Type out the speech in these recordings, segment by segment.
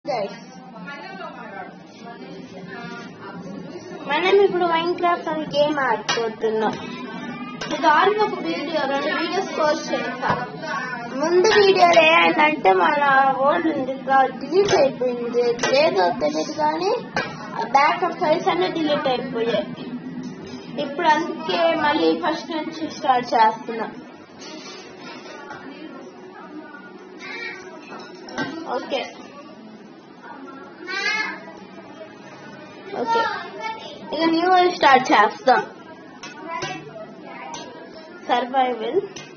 Guys మనం ఇప్పుడు Minecraft అని గేమ్ ఆడుకుంటున్నాం ఇది ఆల్రెడీ ఒక వీడియో రెండు వీడియోస్ పోస్ట్ చేసా ముందు వీడియోలో ఏమైందంటే మన ఓల్డ్ ఉంది డిలీట్ అయిపోయింది లేదో తెలియదు కానీ బ్యాకప్ ఫైల్స్ అన్ని డిలీట్ అయిపోయాయి ఇప్పుడు అందుకే మళ్ళీ ఫస్ట్ నుంచి స్టార్ట్ చేస్తున్నా ఓకే ఓకే ఇక న్యూ స్టార్ట్ చేస్తాం సర్వైవల్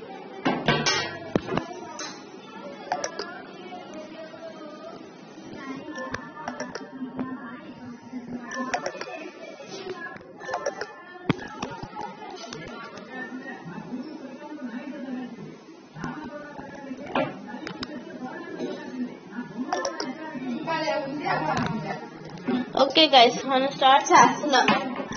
ఓకే గైస్ మనం స్టార్ట్ చేస్తున్నాం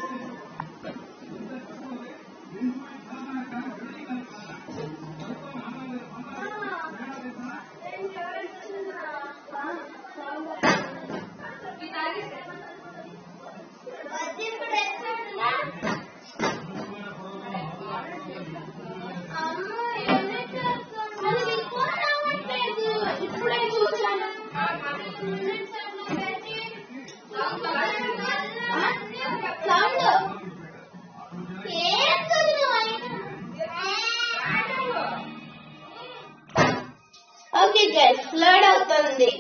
ఇప్పుడే చూసాను ఓకే గైస్ లోడ్ అవుతుంది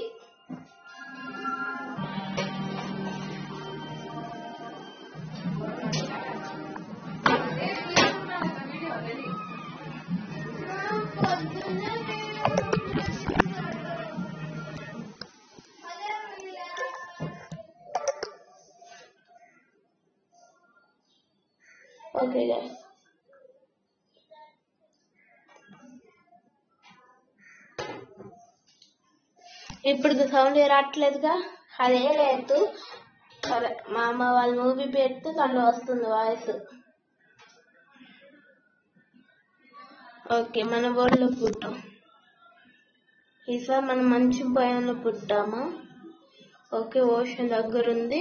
ఓకే గైస్ ఇప్పుడు సౌండ్ రావట్లేదుగా అదే లేదు సరే మా అమ్మ వాళ్ళ మూవీ పెడితే దాంట్లో వస్తుంది వాయిస్ ఓకే మన ఊళ్ళో పుట్టాం ఈసారి మనం మంచి భయంలో పుట్టాము ఓకే ఓషన్ దగ్గర ఉంది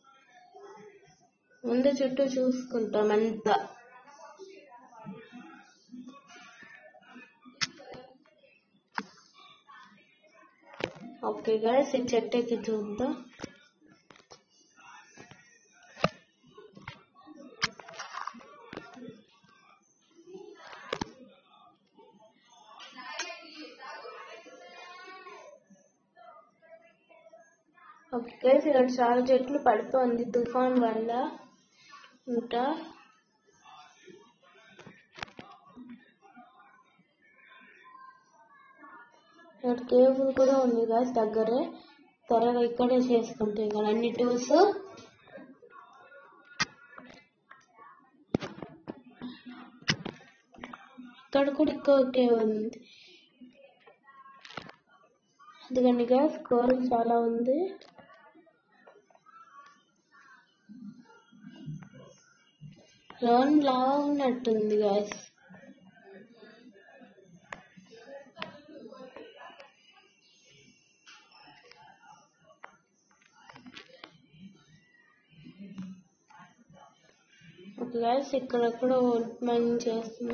ముందు చుట్టూ చూసుకుంటాం అంతా ఓకే గైస్ ఈ చెట్టు ఎక్కి చూద్దాం ఓకే గైస్ ఇక్కడ చాలా చెట్లు పడిపోయింది తుఫాన్ వల్ల ఇంకా ఇక్కడ కేబుల్ కూడా ఉంది గాయస్ దగ్గరే త్వరగా ఇక్కడే చేసుకుంటాం ఇక్కడ అన్ని టూల్స్ ఇక్కడ కూడా ఇంకో కేవ్ ఉంది అందుకని గ్యాస్ స్కోర్ చాలా ఉంది లోన్ లాగా ఉన్నట్టుంది గాయస్ ఓకే గాయస్ ఇక్కడ కూడా మైనింగ్ చేస్తున్నా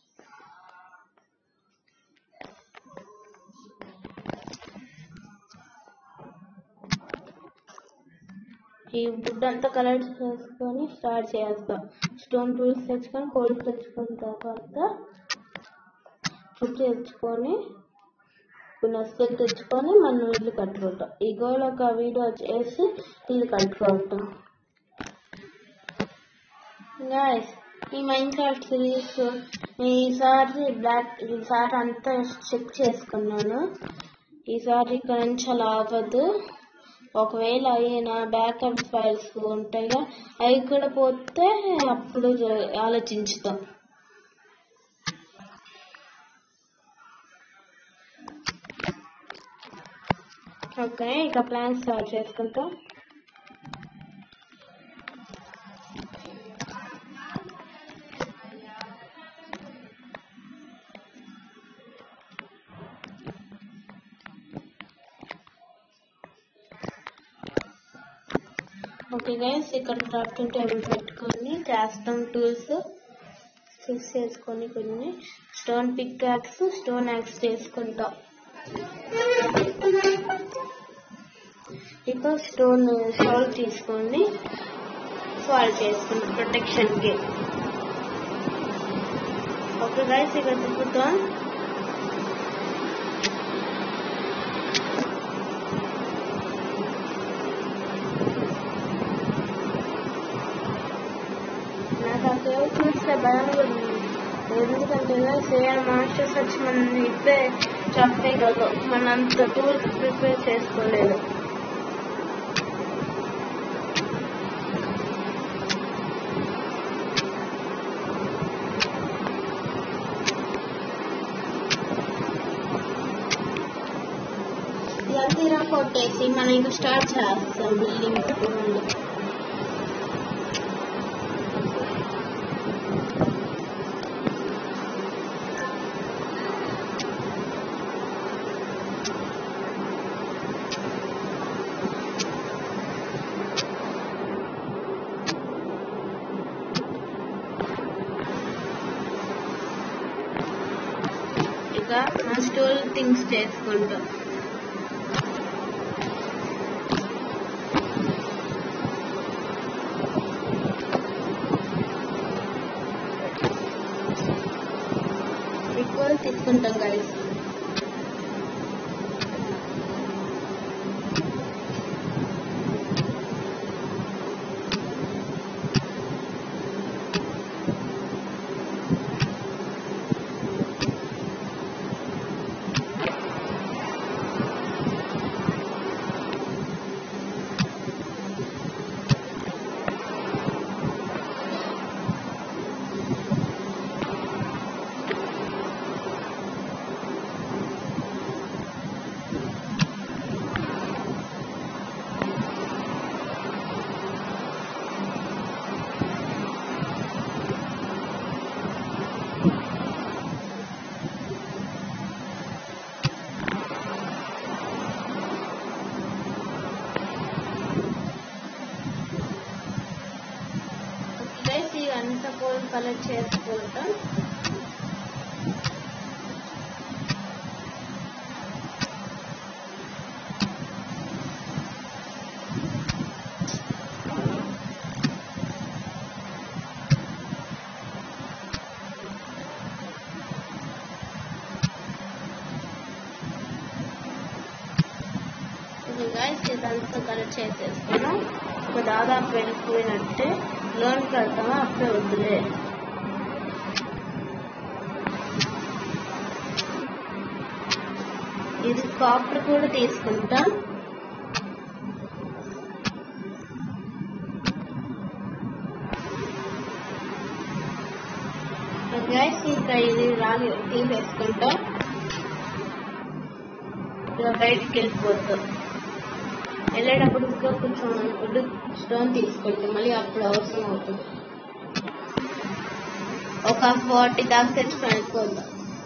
ఈ వుడ్ అంతా కలెక్ట్ చేసుకొని స్టార్ట్ చేస్తాం స్టోన్ టూల్స్ తెచ్చుకొని కోల్డ్ తెచ్చుకున్న తర్వాత చుట్టూ తెచ్చుకొని నస్కెట్ తెచ్చుకొని మనం ఇల్లు కట్టుకుంటాం ఈ గోల్ ఒక వీడియో చేసి ఇల్లు కట్టుకుంటాం గాయస్ ఈ మైండ్ క్రాఫ్ట్ సిరీస్ ఈసారి బ్లాక్ ఈసారి అంతా చెక్ చేసుకున్నాను ఈసారి ఇక్కడ నుంచి అలా అవ్వదు ఒకవేళ అయినా బ్యాకప్ ఫైల్స్ ఉంటాయిగా అవి కూడా పోతే అప్పుడు ఆలోచించుతాం ఓకే ఇక ప్లాన్ స్టార్ట్ చేసుకుంటాం ఓకే గైస్ ఇక్కడ క్రాఫ్టింగ్ టేబుల్ పెట్టుకొని క్యాస్టమ్ టూల్స్ ఫిక్స్ చేసుకొని కొన్ని stone pickaxe stone axe చేసుకుంటాం ఇక స్టోన్ షాల్ తీసుకొని ఫాల్ చేసుకుంటాం ప్రొటెక్షన్ కి ఓకే గైస్ ఇక తిప్పుతాం నాకు ఆ కేవ్ చూస్తే భయంగా ఉంది ఎందుకంటే సేమ్ మాస్టర్స్ వచ్చి మనం ఇప్పుడే చెప్పగలరు మన అంత టూర్ ప్రిపేర్ చేసుకోలేదు ఇదంతా కొట్టేసి మనం ఇంకా స్టార్ట్ చేస్తాం బిల్డింగ్ ఇక మా స్టోల్ థింగ్స్ చేసుకుంటాం ఎక్కువ తీసుకుంటాం గైస్ గైస్ ఇదంతా కోల్ కలెక్ట్ చేసుకుంటాం ఇది గైస్ ఇదంతా కలెక్ట్ చేసేసుకున్నాం ఒక దాదాపు వెళ్ళిపోయినట్టే లోన్కి వెళ్తామా అప్పుడే వద్దులే ఇది కాపర్ కూడా తీసుకుంటాం గైస్ ఇంకా ఇది రాగి తీసేసుకుంటాం ఇలా బయటికి వెళ్ళిపోతాం వెళ్ళేటప్పుడు ఇంకా కొంచెం ఫుడ్ స్టోన్ తీసుకుంటాం మళ్ళీ అప్పుడు అవసరం అవుతుంది ఒక ఫార్టీ దాకా తెచ్చుకొని వెళ్ళిపోతాం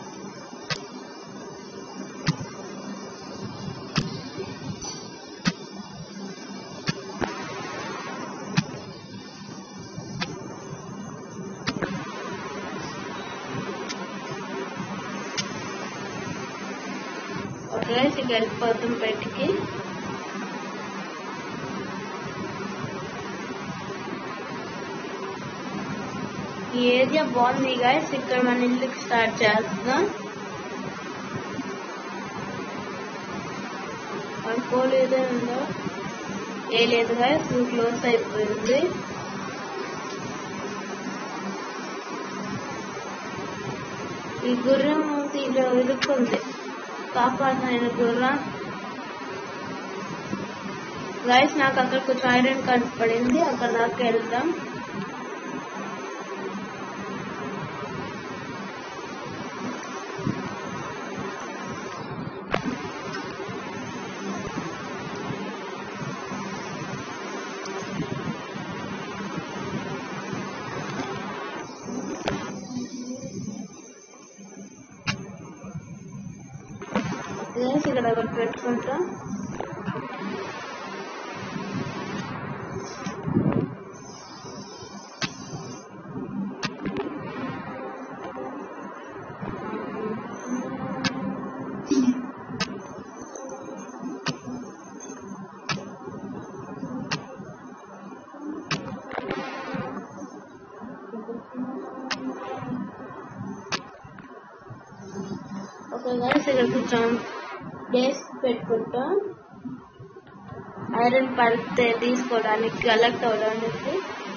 ఓకే ఇక వెళ్ళిపోతాం బయటికి ఈ ఏరియా బాగుంది గాయస్ ఇక్కడ మన ఇల్లుకి స్టార్ట్ చేస్తున్నాం అనుకోలేదు ఉందో ఏ లేదు గాయస్ క్లోజ్ అయిపోయింది ఈ గుర్రం ఇలా ఇరుక్కుంది కాపాడిన గుర్రం గైస్ నాకు అక్కడ కొంచెం ఐరన్ కార్డ్ పడింది అక్కడ దాకా వెళ్తాం గైస్ ఇక్కడ ఒకటి పెట్టుకుంటాం గైస్ ఇక్కడ కొంచెం బేస్ పెట్టుకుంటాం ఐరన్ పడితే తీసుకోవడానికి కలెక్ట్ అవ్వడానికి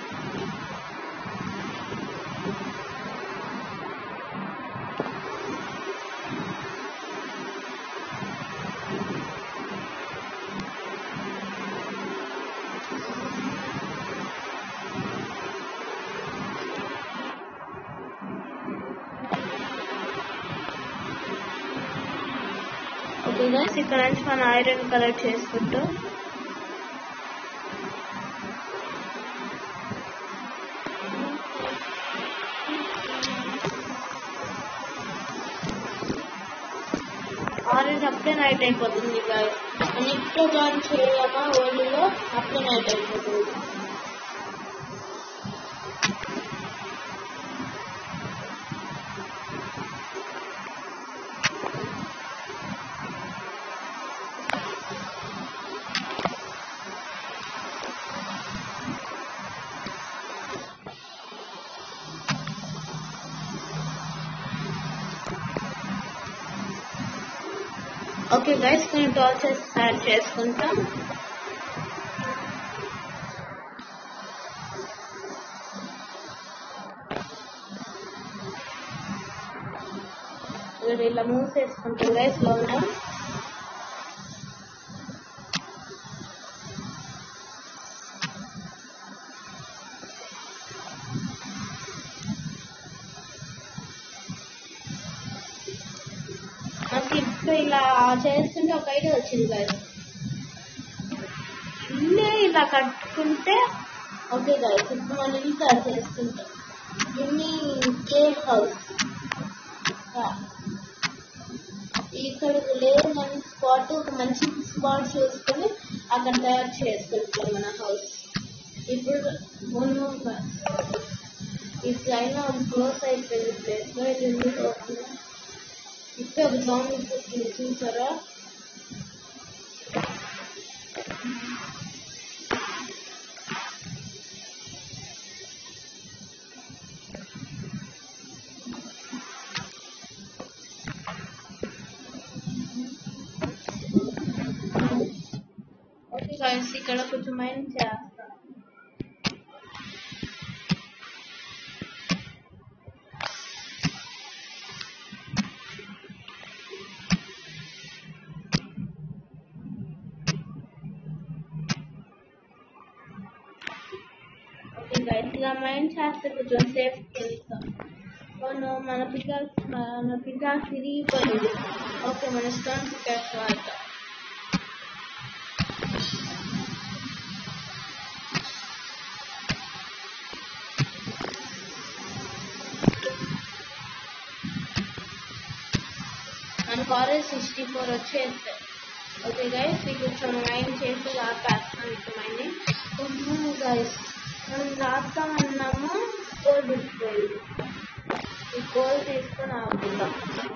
ఓకే గైస్ ఇక్కడ నుంచి మనం ఐరన్ కలెక్ట్ చేసుకుంటాం ఆరెంజ్ అప్పుడే నైట్ అయిపోతుంది గాయస్ నెక్స్ట్ జాయిన్ చేయమా ఓల్డ్లో అప్పుడే నైట్ అయిపోతుంది ఓకే గైస్ కొన్ని టార్చెస్ యాడ్ చేసుకుంటాం ఇక్కడ ఇలా మూసేసుకుంటాం గైస్ లోన నాకు ఇప్పుడు ఇలా చేస్తుంటే ఒక ఐడియా వచ్చింది గైస్ ఇల్లే ఇలా కట్టుకుంటే ఓకే గైస్ ఇప్పుడు మనం ఇల్లు తయారు చేసుకుంటాం దీన్ని కేవ్ హౌస్ ఇక్కడ లేదని స్పాట్ ఒక మంచి స్పాట్ చూసుకొని అక్కడ తయారు చేసుకుంటాం మన హౌస్ ఇప్పుడు మొన్న ఇప్పుడు అయినా క్లోజ్ అయిపోయింది ప్లేస్ లో ఇది ఎందుకు అవుతుంది ఇక్కడ ఒక సాంగ్ ఉంటుంది చూసారా ఓకే గాయస్ ఇక్కడ కొంచెం మైండ్ చేస్తాం ఓకే గైస్ ఇలా మైండ్ చేస్తే కొంచెం సేఫ్ చేస్తాం అవును మన పికాక్స్ మన పికాక్స్ విరిగిపోయింది ఓకే మన స్టోన్ పికాక్స్ వాడతాం మనకు ఆర్ఎస్ సిక్స్టీ ఫోర్ వచ్చేస్తాయి ఓకే గైస్ మీకు కొంచెం మైండ్ చేసి రాస్తాను ఇప్పుడు మైండ్ గైస్ మనం రాస్తామన్నాము కోల్ బిడిపోయింది ఈ కోల్ తీసుకొని ఆపుకుందాం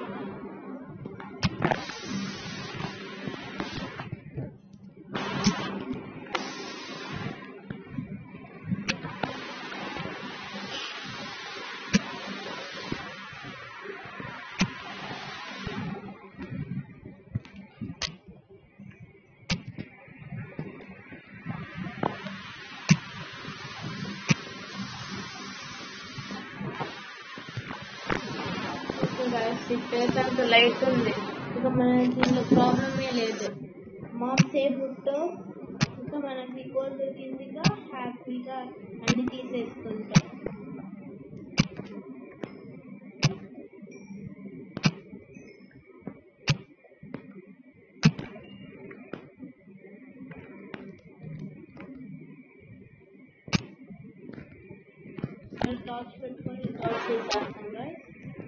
ఓకే గైస్ ఇప్పుడైతే అంత లైట్ ఉంది ఇక మన దీనిలో ప్రాబ్లమే లేదు మాప్ సేపుతో ఇక మనకి కోల్ దొరికిందిగా హ్యాపీగా అన్ని తీసేసుకుంటాం టార్చ్ పెట్టుకొని టార్చ్ చేసేస్తాం గైస్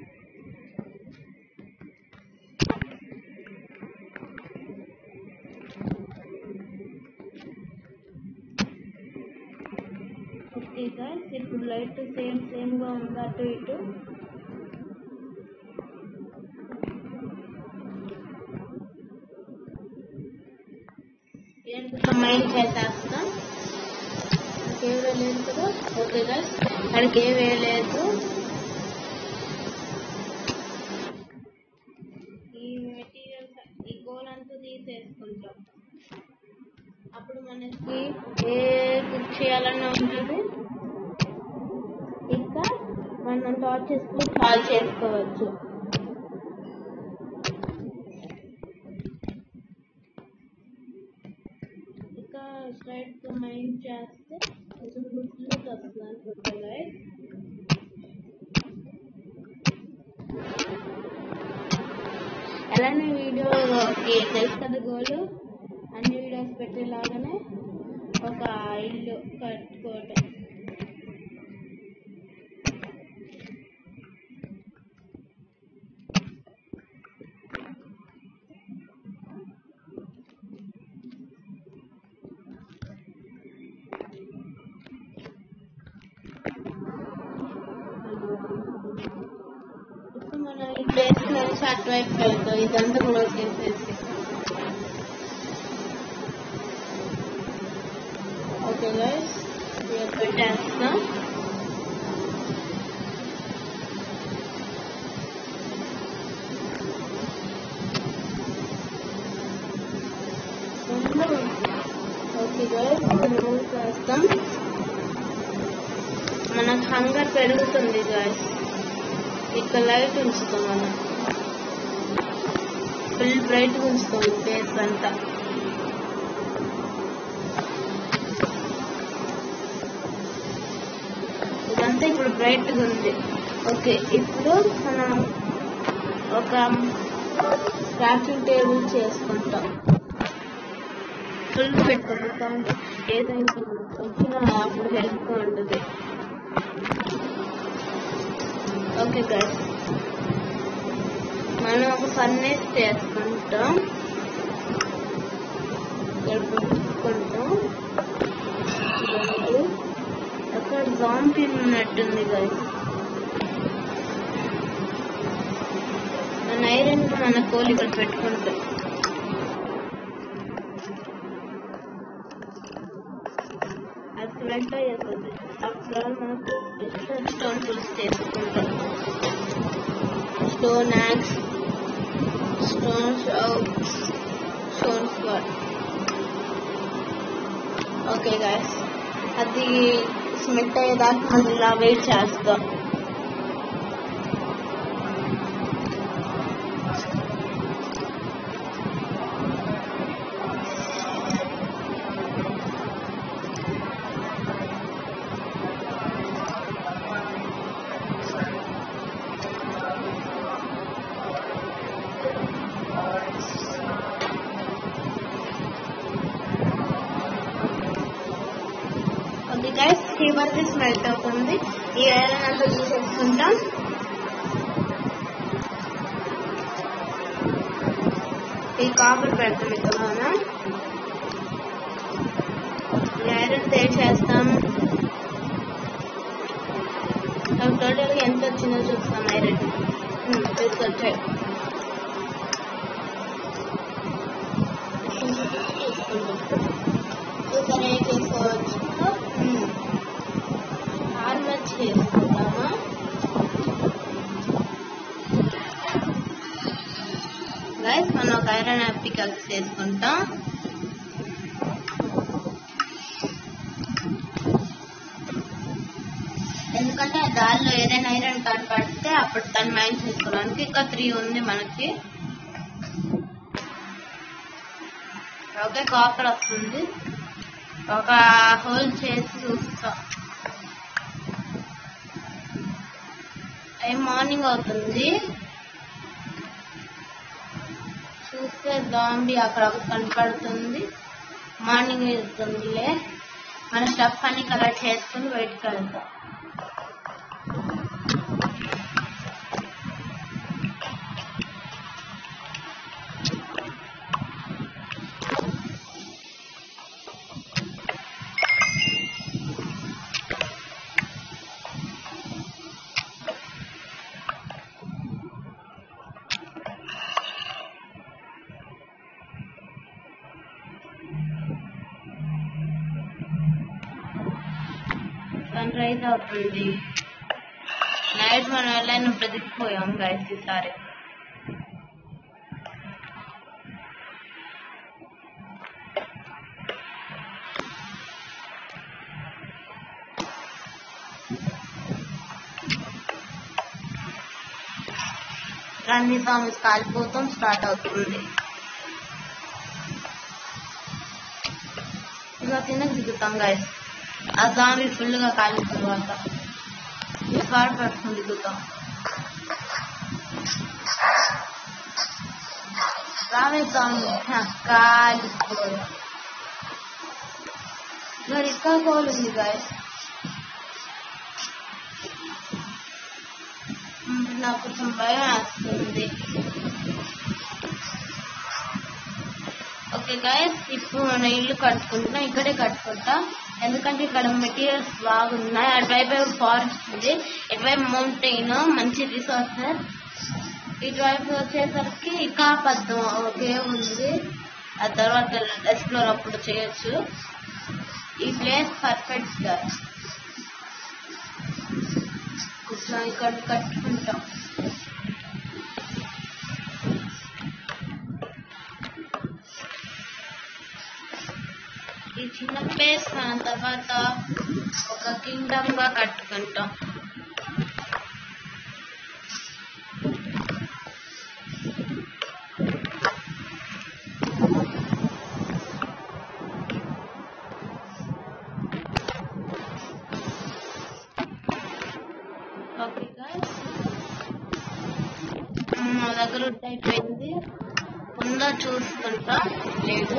ఓకే గైస్ ఇప్పుడు లైట్ సేమ్ సేమ్ గా ఉంది అటు ఇటు ఏంటో మైండ్ చేసేస్తాం ఏ వేయలేదు కదా ఓకే గైస్ అక్కడికి ఏ వేయలేదు ఈ చేసుకుంటాం అప్పుడు మనకి ఏ కుక్ చేయాలన్నా ఉంటుంది ఇంకా మనం టార్చ్ చేసుకుని కాల్ చేసుకోవచ్చు ఇక స్ట్రైట్ మైండ్ చేస్తే కొంచెం గుర్తులోకి వస్తుంది అనుకుంటా అలానే వీడియోకి తెలుసు కదా గోలు అన్ని వీడియోస్ పెట్టేలాగానే ఒక ఇల్లు కట్టుకోవటం ఇప్పుడు మనం ఈ ప్లేస్ నుంచి అటువైపు వెళ్తాం ఇదంతా క్లోజ్ చేసేసి ఓకే గైస్ పెట్టేస్తాం ఓకే గైస్ మూవ్ చేస్తాం మనకు హంగర్ పెరుగుతుంది గాయస్ ఇక్కడ లైట్ ఉంచుతాం మనం ఫుల్ బ్రైట్ ఉంచుతాం ఫేస్ అంతా ఇదంతా ఇప్పుడు బ్రైట్ గా ఉంది ఓకే ఇప్పుడు మనం ఒక క్రాఫ్టింగ్ టేబుల్ చేసుకుంటాం ఫుల్ పెట్టుకుంటాం ఏదైనా వచ్చినా అప్పుడు హెల్ప్ ఉంటుంది ఓకే గైస్ మనం ఒక ఫర్నేస్ చేసుకుంటాం ఇక్కడ పెట్టుకుంటాం అక్కడ జాంపీ ఉన్నట్టుంది గైస్ మన ఐరన్ మన కోలి ఇక్కడ పెట్టుకుంటాం అది ఫ్రంట్ అవుతుంది అప్పుడు మనకు స్టోన్ టూల్స్ చేసుకుంటాం stone axe stone stone squad okay guys అది స్మెట్ అయ్యేదాకా మనం ఇలా వెయిట్ చేస్తాం ఓకే గైస్ ఈ వరకు స్మెల్ట్ అవుతుంది ఈ ఐరన్ అంతా తీసేసుకుంటాం ఈ కాపర్ పెడతాం ఇక్కడ మనం ఈ ఐరన్ తేడ్ చేస్తాం టోటల్ ఎంత వచ్చిందో చూస్తాం ఐరన్ తీసుకొచ్చాయి సరే చేసుకోవచ్చు ఆర్మర్ చేసుకుంటామా గైస్ మనం ఒక ఐరన్ పికల్స్ చేసుకుంటాం ఎందుకంటే దారిలో ఏదైనా ఐరన్ కార్డ్ పడితే అప్పుడు దాన్ని మైండ్ చేసుకోవడానికి ఇంకా త్రీ ఉంది మనకి ఓకే కాపర్ వస్తుంది ఒక హోల్ చేసి చూస్తా టైం మార్నింగ్ అవుతుంది చూస్తే జాంబీ అక్కడ ఒకటి కనపడుతుంది మార్నింగ్ వెళ్తుందిలే మన స్టఫ్ అన్ని కలెక్ట్ చేసుకుని బయటకు వెళ్తాం సన్ రైజ్ అవుతుంది నైట్ మనం వెళ్ళాను బ్రతికిపోయాం గైస్ ఈసారి అన్ని సాంగ్స్ కాలిపోతాం స్టార్ట్ అవుతుంది ఇలా కిందకి దిగుతాం గాయస్ ఆ జాంబీ ఫుల్ గా కాలిన తర్వాత స్పాట్ పట్టుకుని దిగుతాం రామేస్తాం కాలిపోయాం మరి ఇక్కడ కోల్ ఉంది గాయస్ నాకు కొంచెం భయం వేస్తుంది ఓకే గాయస్ ఇప్పుడు మన ఇల్లు కట్టుకుంటున్నాం ఇక్కడే కట్టుకుంటాం ఎందుకంటే ఇక్కడ మెటీరియల్స్ బాగున్నాయి అటువైపు ఫారెస్ట్ ఉంది ఇటువైపు మౌంటైన్ మంచి రిసోర్సెస్ ఇటువైపు వచ్చేసరికి కాపద్దం ఒకే ఉంది ఆ తర్వాత ఎక్స్ప్లోర్ అప్పుడు చేయొచ్చు ఈ ప్లేస్ పర్ఫెక్ట్ గా కొంచెం ఇక్కడ కట్టుకుంటాం ఈ చిన్న ప్లేస్ మన తర్వాత ఒక కింగ్డమ్ గా కట్టుకుంటాం ఓకే గాయస్ మా దగ్గర వుడ్ అయిపోయింది ఉందా చూసుకుంటా లేదు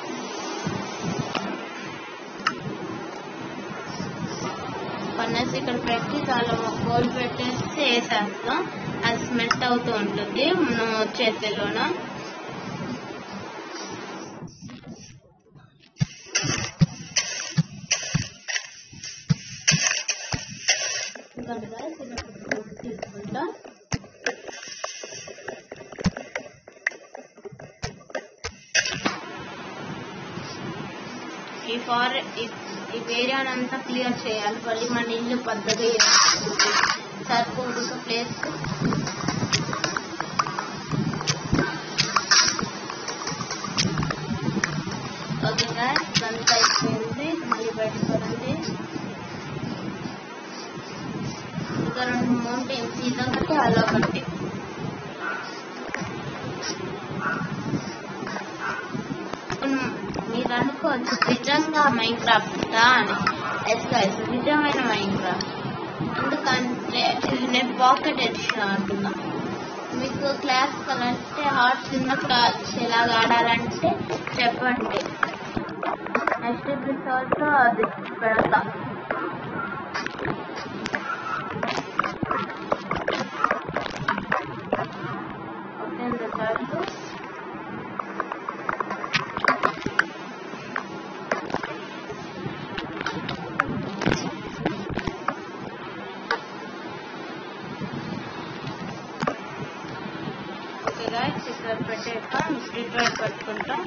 పన్నేసి ఇక్కడ పెట్టి చాలా కోల్ పెట్టేసి వేసేస్తాం అది స్మెల్ట్ అవుతూ ఉంటుంది మనం చేతిలోన ఎందుకంటే guys, ఇలా తీసుకుంటా ఈ ఫార్ ఈ ఏరియాని అంతా క్లియర్ చేయాలి మళ్ళీ మన ఇల్లు పెద్దగా చేస్తుంది. సరిపోదు ప్లేస్ ఓకే గాయస్ అంతా అయిపోయింది మళ్ళీ బయటకు పడండి ఇంకా రెండు మౌంటైన్స్ ఇదొకటి అదొకటి ఉమ్, మీరు అనుకోవచ్చు నిజంగా మైన్ క్రాఫ్ట్ అని ఎస్ గైస్ నిజమైన మైన్ క్రాఫ్ట్ ఎందుకంటే ఇది నేను పాకెట్ ఎడిషన్ ఆడుతున్నా మీకు క్లాస్ అంటే హార్ట్ చిన్నప్పుడు ఎలాగ ఆడాలంటే చెప్పండి నెక్స్ట్ ఎపిసోడ్ అది పెడతా ఓకే చాలు ఓకే గాయస్ ఇక్కడ పెట్టేస్తాం స్ట్రీట్ వైట్ పట్టుకుంటాం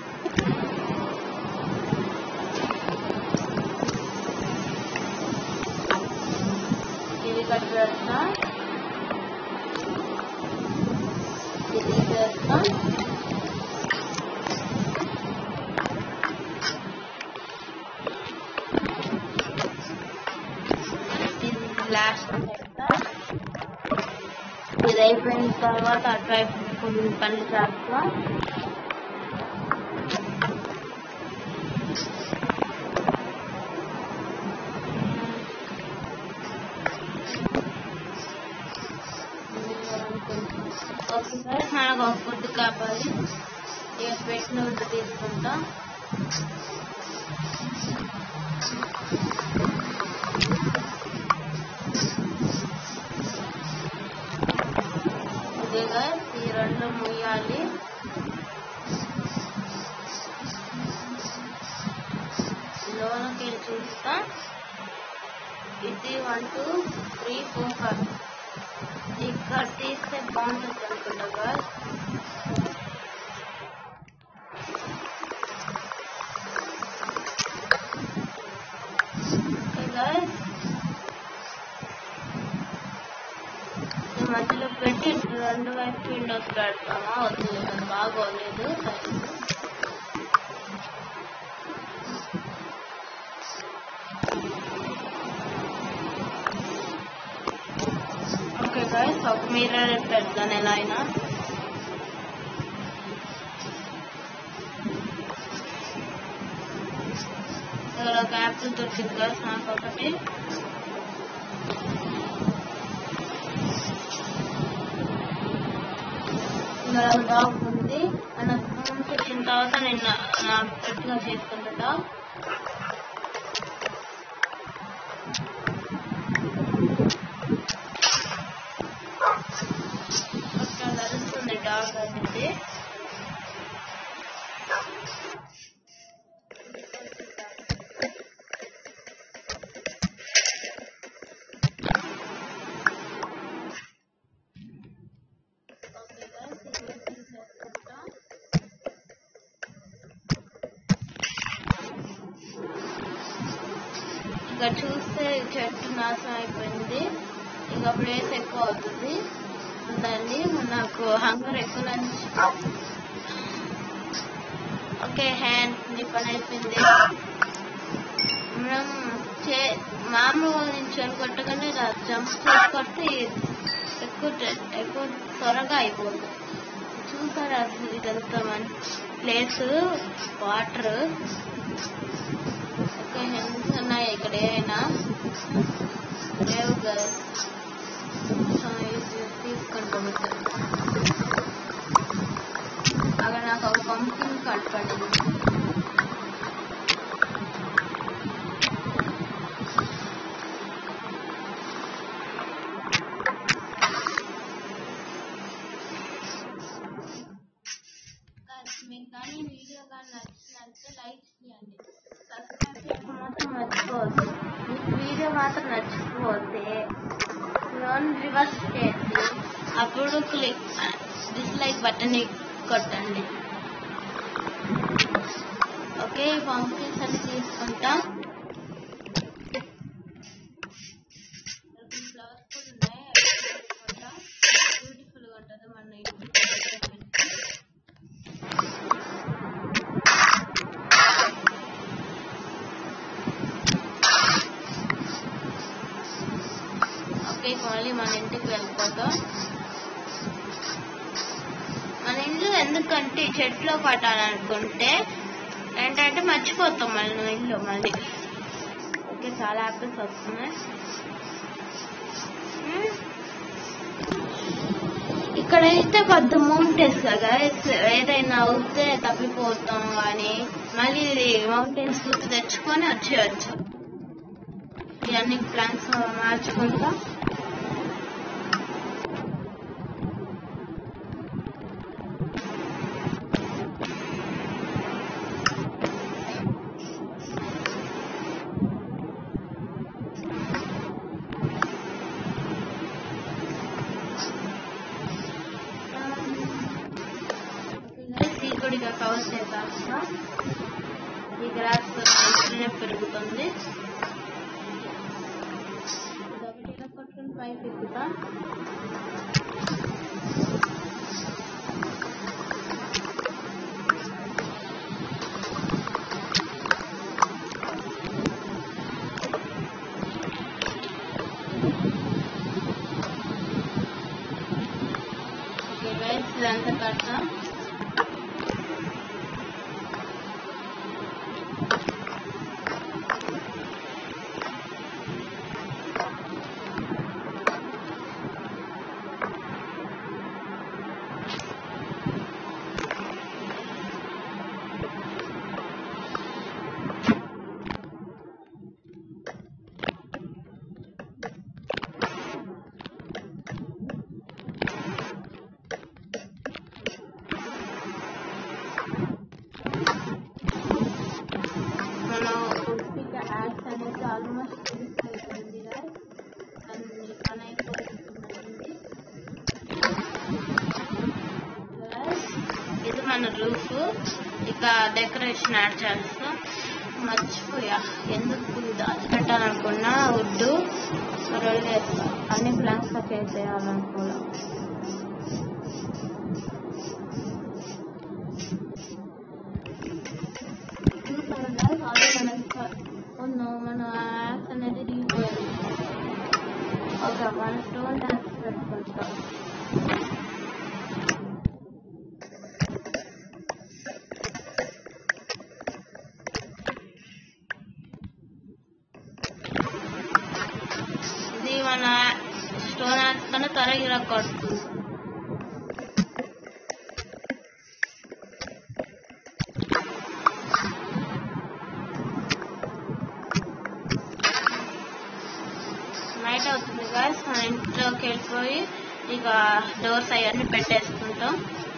ఇది కట్టేస్తాం ఇది చేస్తాం ఇది లాస్ట్ చేస్తాం ఇది అయిపోయిన తర్వాత అటువైపు కొన్ని పనులు చేస్తాం ఓకే సార్ మనకు ఒక ఫుడ్ కావాలి ఇక పెట్టిన ఫుడ్ తీసుకుంటాం ఇదిగా ఈ రెండు ముయ్యాలి లోనకి వెళ్ళి చూస్తాం ఇది one two three four five ఇక్కడ తీస్తే బాగుంటుంది అనుకుంటా guys. Okay, guys. ఈ మధ్యలో పెట్టి రెండు వైపు విండోస్ పెడతామా వద్దు అది బాగోలేదు ఓకే గాయస్ ఒక మిర్రర్ పెడతాను ఎలా అయినా ఇక్కడ ఒక యాపిల్ దొరికింది కదా నాకు ఒకటి ఇక్కడ ఒక డాగ్ ఉంది మన ఫోన్స్ వచ్చిన తర్వాత నేను నా- నా పెట్టుగా చేసుకుంటా డాగ్ అక్కడ నడుస్తుంది డాగ్ అనేది ఓకే guys, ఇది తీసేసుకుంటా. ఇంకా చూస్తే చెట్టు నాశనం అయిపోయింది ఇంకా ప్లేస్ ఎక్కువ అవుతుంది ఉందండి నాకు హంగర్ ఎక్కువ లంచ్ ఓకే హ్యాండ్ నీ పని అయిపోయింది మనం చే మామూలుగా నించొని కొట్టగానే ఇలా జంప్ చేసి కొట్టి ఎక్కువ ట- ఎక్కువ త్వరగా అయిపోతుంది చూసారా అసలు ఇదంతా మన ప్లేస్ వాటర్ ఓకే హెల్స్ ఉన్నాయి ఇక్కడ ఏమైనా లేవు కదా సో ఇది తీసుకుంటాం ఇక్కడ అక్కడ నాకు ఒక పంపింగ్ కనపడింది మీకు కానీ వీడియో కానీ నచ్చినట్లయితే లైక్ చేయండి సబ్స్క్రైబ్ చేయడం మాత్రం మర్చిపోవద్దు మీకు వీడియో మాత్రం నచ్చిపోతే లోన్ రివర్స్ చేయండి అప్పుడు క్లిక్ డిస్లైక్ బటన్ కొట్టండి ఓకే పంపింగ్స్ అన్ని తీసుకుంటా ఫ్లవర్స్ కూడా ఉన్నాయి అవి తీసుకుంటా బ్యూటిఫుల్గా ఉంటుంది మన ఇంటికి ఓకే మళ్ళీ మన ఇంటికి వెళ్ళిపోతాం మన ఇల్లు ఎందుకంటే ఈ చెట్లో పట్టాలనుకుంటే ఏంటంటే మర్చిపోతాం మళ్ళీ ఇల్లు మళ్ళీ ఓకే చాలా యాపిల్స్ వస్తున్నాయి మ్మ్. ఇక్కడైతే పెద్ద మౌంటైన్స్ కదా ఏదైనా అవుతే తప్పిపోతాం కానీ మళ్ళీ ఇది మౌంటైన్స్ గుర్తు తెచ్చుకొని వచ్చేయచ్చు ఇవన్నీ ప్లాన్స్ మార్చుకుంటా సీకుడిగా కవర్ చేద్దాం ఈ గ్రాస్ మంచిగానే పెరుగుతుంది ఇదొకటి ఇలా పట్టుకొని పైకి ఎక్కుతా ఓకే గైస్ ఇదంతా కడతాం మనం ఉడిపిక యాడ్స్ అనేది ఆల్మోస్ట్ అయిపోయింది అన్ని పని అయిపోతుంది ఇది మన రూఫ్ ఇక డెకరేషన్ యాడ్ చేస్తాం మర్చిపోయా ఎందుకు దాచి పెట్టాలనుకున్నా వుడ్ రెండు అన్ని ప్లాన్స్ వేసేయాలనుకున్నా మన యాప్స్ అనేది రీపోయింది ఓకే మన స్టోన్ డాన్స్ పెట్టుకుంటాం ఎందుకంటే త్వరగా ఇరగొడుతుంది నైట్ అవుతుంది గాయస్ మన ఇంట్లోకి వెళ్ళిపోయి ఇక డోర్స్ అవన్నీ పెట్టేసుకుంటాం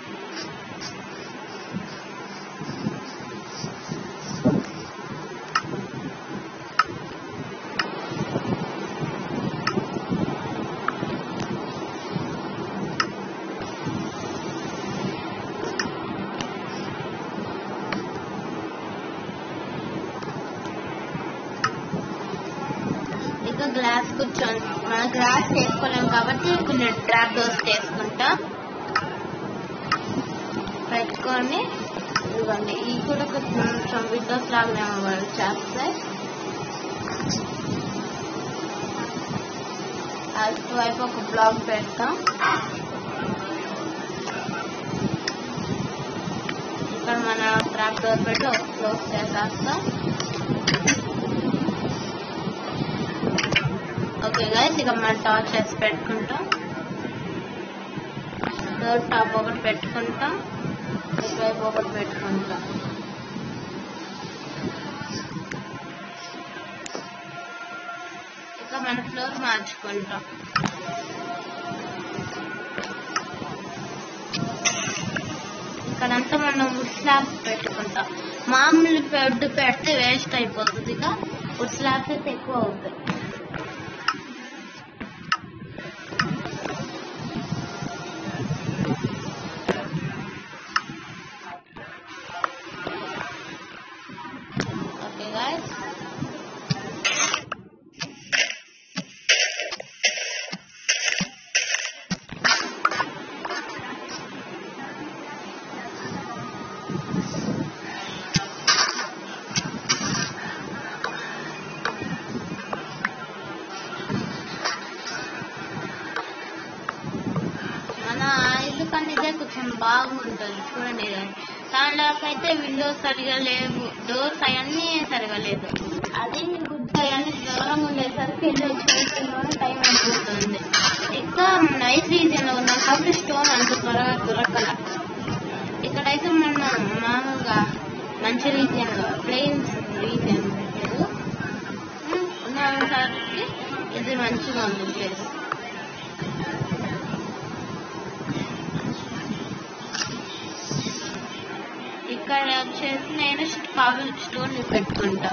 ఇక గ్లాస్ కూర్చొని మన గ్లాస్ చేసుకోలేం కాబట్టి కొన్ని ట్రాప్ డోర్స్ చేసుకుంటాం పెట్టుకొని ఇవ్వండి ఈ కూడా కొంచెం విండోస్ లాగానే వర్క్ చేస్తాయి అటువైపు ఒక బ్లాక్ పెడతాం ఇక్కడ మన ట్రాప్ డోర్ పెట్టి ఒక క్లోజ్ చేసేస్తాం ఓకే గైస్ ఇక మనం టార్చ్ చేసి పెట్టుకుంటాం డోర్ టాప్ ఒకటి పెట్టుకుంటాం ఇటువైపు ఒకటి పెట్టుకుంటాం ఇక మన ఫ్లోర్ మార్చుకుంటాం ఇక్కడంతా మనం వుడ్ స్లాబ్ పెట్టుకుంటాం మామూలు బెడ్ పెడితే వేస్ట్ అయిపోతుంది ఇక వుడ్ స్లాబ్స్ అయితే ఎక్కువ అవుతాయి ఓకే గాయస్ మన ఇల్లు కానీ ఇదే కొంచెం బాగుంటుంది చూడండి దానిలోకి అయితే విండోస్ సరిగా లేవు డోర్స్ అవన్నీ సరిగా లేదు అది గుడ్ అవన్నీ దూరంగా ఉండేసరికి ఇల్లు వచ్చేసిన టైం అయిపోతుంది ఇంకా నైట్ రీజన్ లో ఉన్నాం కాబట్టి స్టోన్ అంత త్వరగా దొరకల ఇక్కడైతే మనం మామూలుగా మంచి రీజియన్ ప్లెయిన్ రీజియన్ పెట్టారు ఉన్నసరికి ఇది మంచిగా ఉంది ప్లేస్ ఇక్కడ వచ్చేసి నేను కాబుల్ స్టోన్ పెట్టుకుంటా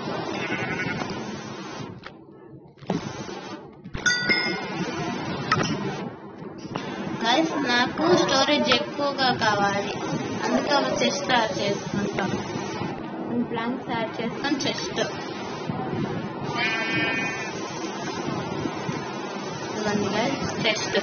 గైస్ నాకు స్టోరేజ్ ఎక్కువగా కావాలి అందుకే ఒక చెస్ట్ యాడ్ చేసుకుంటాం ప్లాంక్స్ యాడ్ చేస్తాం చెస్ట్ ఇవ్వండి గైస్ చెస్ట్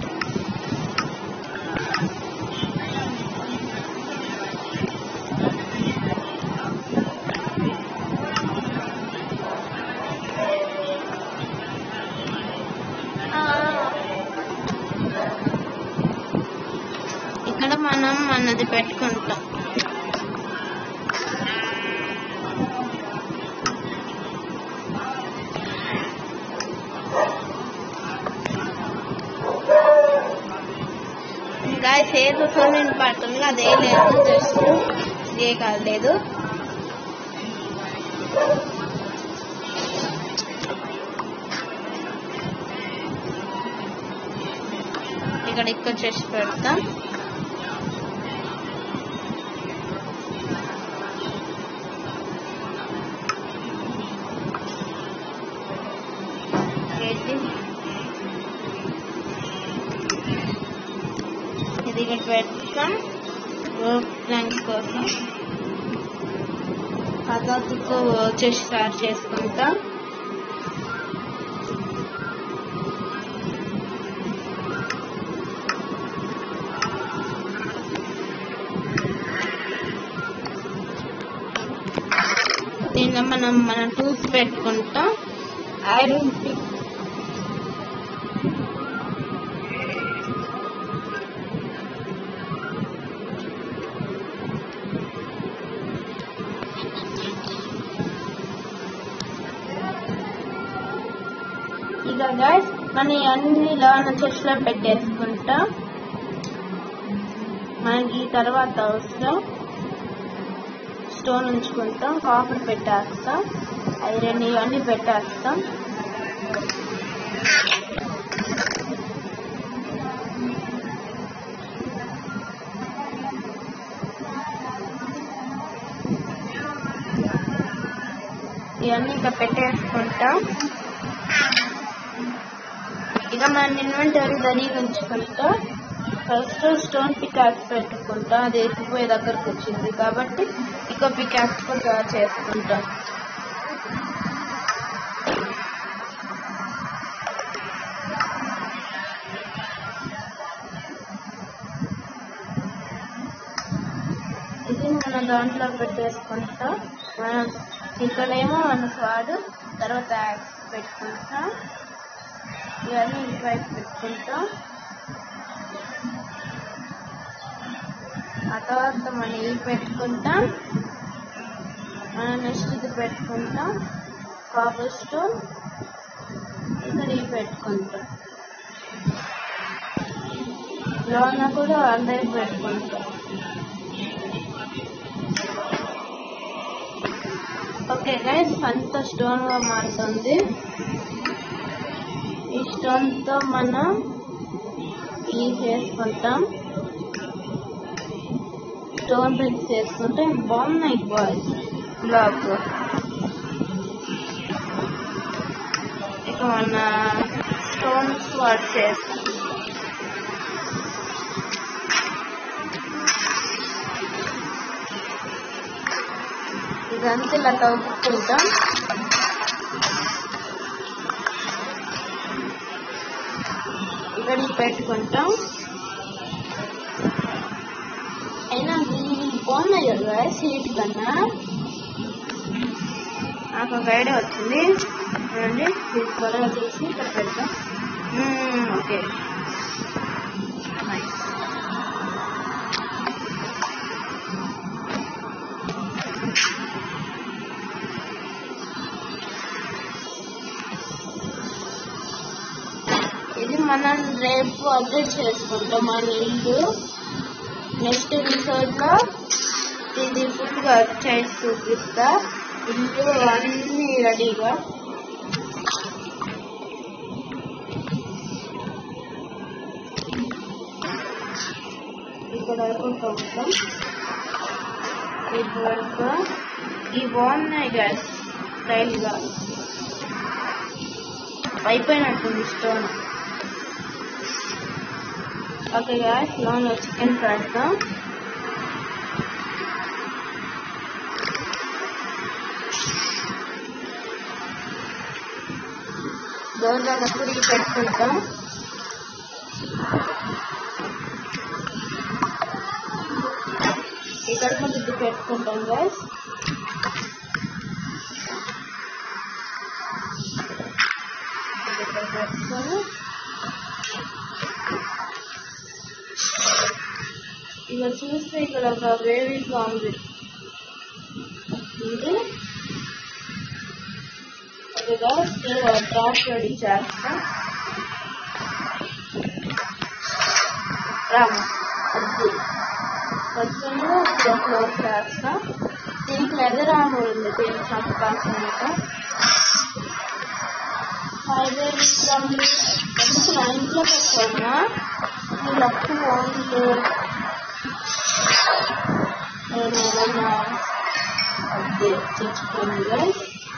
ఇక్కడ మనం మనది పెట్టుకుంటాం గాయస్ ఏదో సోమెంట్ పడుతుంది అదే లేదు జస్ట్ ఏ కాలేదు ఇక్కడ ఇక్కడ చేసి పెడతాం ఏంటి? ఇది ఇక్కడ పెడతాం రోప్ ప్లాంక్ కోసం పద్ధతితో వచ్చేసి స్టార్ట్ చేసుకుంటాం దీనిలో మనం మన టూల్స్ పెట్టుకుంటాం ఐరన్ పిక్ ఇక గైస్ మన అన్ని లోన చెస్ట్ లో పెట్టేసుకుంటాం మనకి ఈ తర్వాత అవసరం స్టోన్ ఉంచుకుంటాం కాఫర్ పెట్టేస్తాం ఐరన్ ఇవన్నీ పెట్టేస్తాం ఇవన్నీ ఇంకా పెట్టేసుకుంటాం ఇక మన ఇన్వెంటరీ రెడీగా ఉంచుకుంటాం ఫస్ట్ స్టోన్ పికాక్స్ పెట్టుకుంటాం అది ఎత్తిపోయే దగ్గరకు వచ్చింది కాబట్టి ఇక పికాక్స్ కూడా చేసుకుంటాం ఇది మన దాంట్లో పెట్టేసుకుంటాం మనం ఇక్కడేమో మన స్వాడు తర్వాత యాక్స్ పెట్టుకుంటాం ఇవన్నీ ఇటువైపు పెట్టుకుంటాం ఆ తర్వాత మనం ఇవి పెట్టుకుంటాం మనం నెక్స్ట్ ఇది పెట్టుకుంటాం కాపర్ స్టోన్ ఇక్కడ ఇవి పెట్టుకుంటాం లోన కూడా అందరికి పెట్టుకుంటాం ఓకే గైస్ అంత స్టోన్ గా మారుతుంది ఈ స్టోన్ తో మనం ఈ చేసుకుంటాం స్టోన్ బ్రిక్స్ చేసుకుంటే బాగున్నాయి బాయ్స్ బ్లాక్ ఇక మన స్టోన్స్ వాట్ చేస్తాం ఇదంతా ఇలా తవ్వుకుంటాం ఇక్కడికి పెట్టుకుంటాం అయినా ఇవి బాగున్నాయి కదా సీట్ కన్నా నాకు ఒక ఐడియా వచ్చింది చూడండి ఇది త్వరగా తీసి ఇక్కడ పెడతాం మ్మ్, ఓకే నైస్ ఇది మనం రేపు అప్డేట్ చేసుకుంటాం మన ఇల్లు నెక్స్ట్ ఎపిసోడ్ లో ఇది ఫుల్గా చేసి చూపిస్తా ఇల్లు అన్ని రెడీగా ఇక్కడ వరకు మొత్తం ఇది వరకు ఇవి బాగున్నాయి గ్యాస్ స్టైల్గా అయిపోయినట్టుంది స్టోన్ ఓకే గ్యాస్ లోన్లో చికెన్ పెడతాం డోర్ దగ్గర కూడా ఇవి పెట్టుకుంటాం ఇక్కడ కూడా ఇది పెట్టుకుంటాం గ్యాస్ ఇక్కడ పెట్టుకొని ఇక చూస్తే ఇక్కడ ఒక వేవిగా ఉంది ఇది అదిగా డ్రాప్ రెడీ చేస్తాం రామ అది కొంచెము క్లోజ్ చేస్తాం దీంట్లో ఎదురాము ఉంది దీనికి చంపకాల్సినట్టు హైవే ఎందుకు నా ఇంట్లో పెట్టుకున్నా మీరు అప్పు ఓన్లీ నేను ఏదన్నా అది తెచ్చుకోండి guys.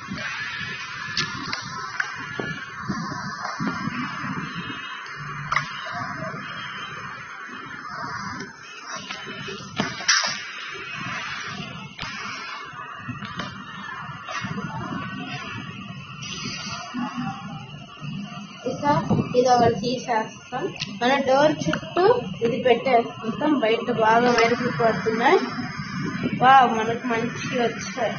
ఇక ఇది ఒకటి తీసేస్తాం మన డోర్ చుట్టూ ఇది పెట్టేసుకుంటాం బయట బాగా మెరుగుపడుతున్నాయి వా మనకు మంచిగా వచ్చాయి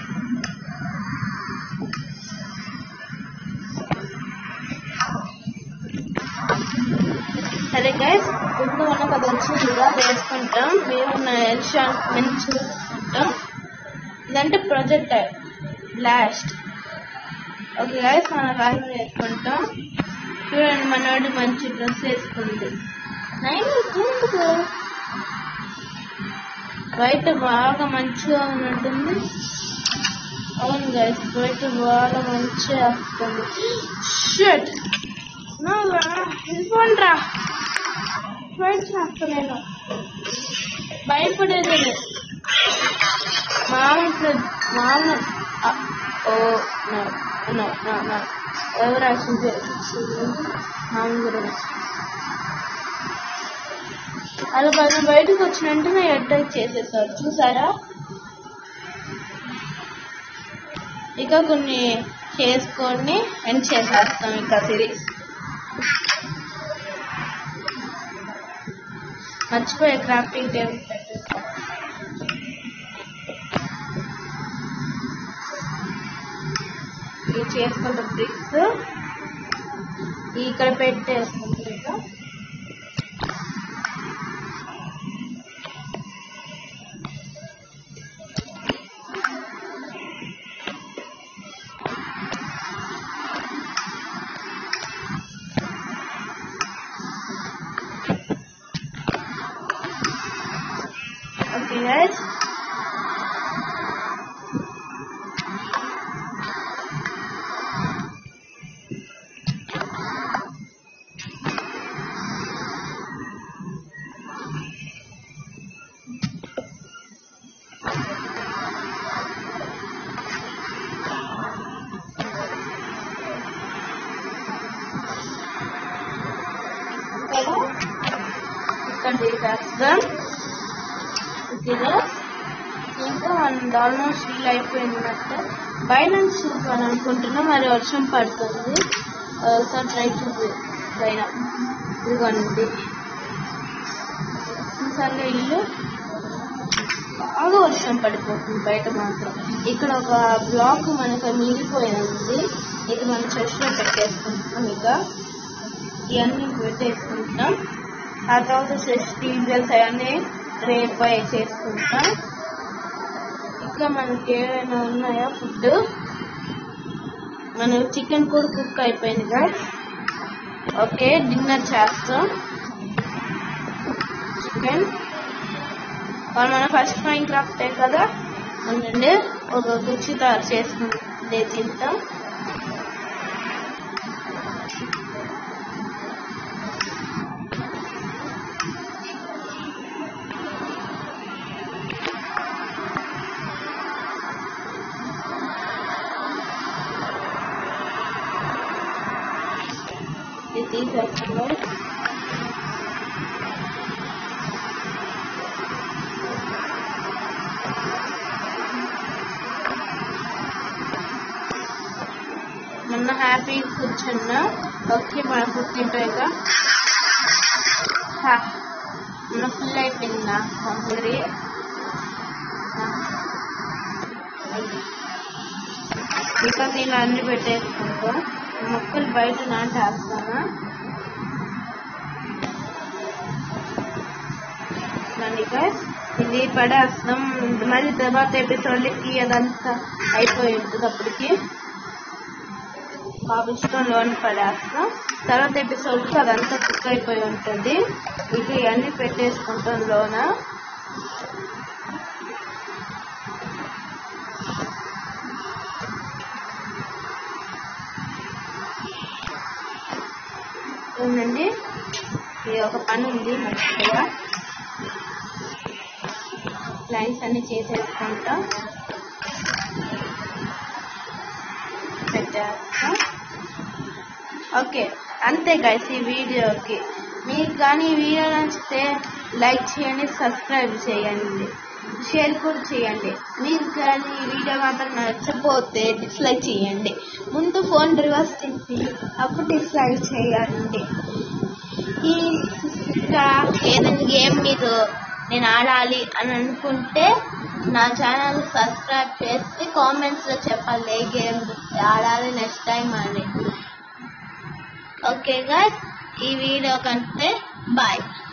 సరే గైస్ ఇప్పుడు మనకు అది వచ్చింది ఇలా వేసుకుంటాం మేము ఎన్షాంట్మెంట్ చూసుకుంటాం ఇదంటే ప్రొజెక్టర్ బ్లాస్ట్ ఓకే గైస్ మనం రాయి వేసుకుంటాం చూడండి మనోడు మంచి డ్రెస్ వేసుకుంది నైన్ ఎందుకు బయట బాగా మంచిగా ఉన్నట్టుంది అవును గైస్ బయట బాగా మంచిగా వస్తుంది షట్ వెళ్ళిపోండ్రా బయట చేస్తలేను భయపడేది మామూలు మామూలు oh no no no no ఎవరు రాసింది మామూలు అలా వాళ్ళు బయటకు వచ్చిన వెంటనే అటాక్ చేసేసారు చూసారా ఇక కొన్ని చేసుకొని ఎండ్ చేసేస్తాం ఇక సిరీస్ మర్చిపోయే క్రాఫ్టింగ్ టేబుల్ పెట్టేస్తాం ఇది చేసుకుంటాం బ్రిక్స్ ఇక్కడ పెట్టేసుకుంటాం ఇక Okay, guys. ఇక్కడ తీసేస్తాం ఇది ఇంకా మనది ఆల్మోస్ట్ ఫీల్ అయిపోయినట్టు బైనాన్స్ చూపాను అనుకుంటున్నా మరి వర్షం పడుతుంది ఒకసారి ట్రై చూపి పైన ఇదిగోండి ఈసారిగా ఇల్లు బాగా వర్షం పడిపోతుంది బయట మాత్రం ఇక్కడ ఒక బ్లాక్ మనకు మిగిలిపోయింది ఇది మనం చెస్ట్లో పెట్టేసుకుంటున్నాం ఇక ఇవన్నీ పెట్టేసుకుంటాం ఆ తర్వాత ఫ్రెష్ డీజిల్స్ అవన్నీ రేపు చేసుకుంటాం ఇంకా మనకి ఏమైనా ఉన్నాయా ఫుడ్ మన చికెన్ కూడా కుక్ అయిపోయింది కదా ఓకే డిన్నర్ చేస్తాం చికెన్ వాళ్ళు మన ఫస్ట్ మైన్ క్రాఫ్టే కదా ఉండండి ఒక కుర్చీ తయారు చేసుకుంటే తింటాం ఇది తీసేస్తున్నాం మొన్న హ్యాపీ కూర్చున్నా ఓకే మన ఫుడ్ తింటాయిక మొన్న ఫుల్ అయిపోయిందా కంప్లీట్ ఇంకా దీన్ని అన్ని పెట్టేసుకుంటాం మొక్కలు బయట నాటేస్తాను దానిక ఇది పడేస్తాం మళ్ళీ తర్వాత ఎపిసోడ్లకి అదంతా అయిపోయి ఉంటుంది అప్పటికి కాబిస్టోన్ లోన్ పడేస్తాం తర్వాత ఎపిసోడ్కి అదంతా కుక్ అయిపోయి ఉంటుంది ఇక ఇవన్నీ పెట్టేసుకుంటాం లోన ఉందండి ఇది ఒక పని ఉంది మంచిగా లైన్స్ అన్ని చేసేసుకుంటాం పెట్టేస్తాం ఓకే అంతే గైస్ ఈ వీడియోకి మీకు కానీ ఈ వీడియో నచ్చితే లైక్ చేయండి సబ్స్క్రైబ్ చేయండి షేర్ కూడా చేయండి మీకు కానీ ఈ వీడియో మాత్రం నచ్చపోతే డిస్లైక్ చేయండి ముందు ఫోన్ రివర్స్ తిప్పి అప్పుడు డిస్లైక్ చేయండి ఈ ఇంకా ఏదైనా గేమ్ మీరు నేను ఆడాలి అని అనుకుంటే నా ఛానల్ సబ్స్క్రైబ్ చేసి కామెంట్స్లో చెప్పాలి ఏ గేమ్ ఆడాలి నెక్స్ట్ టైం అని ఓకే గాయస్ ఈ వీడియో కంటే బాయ్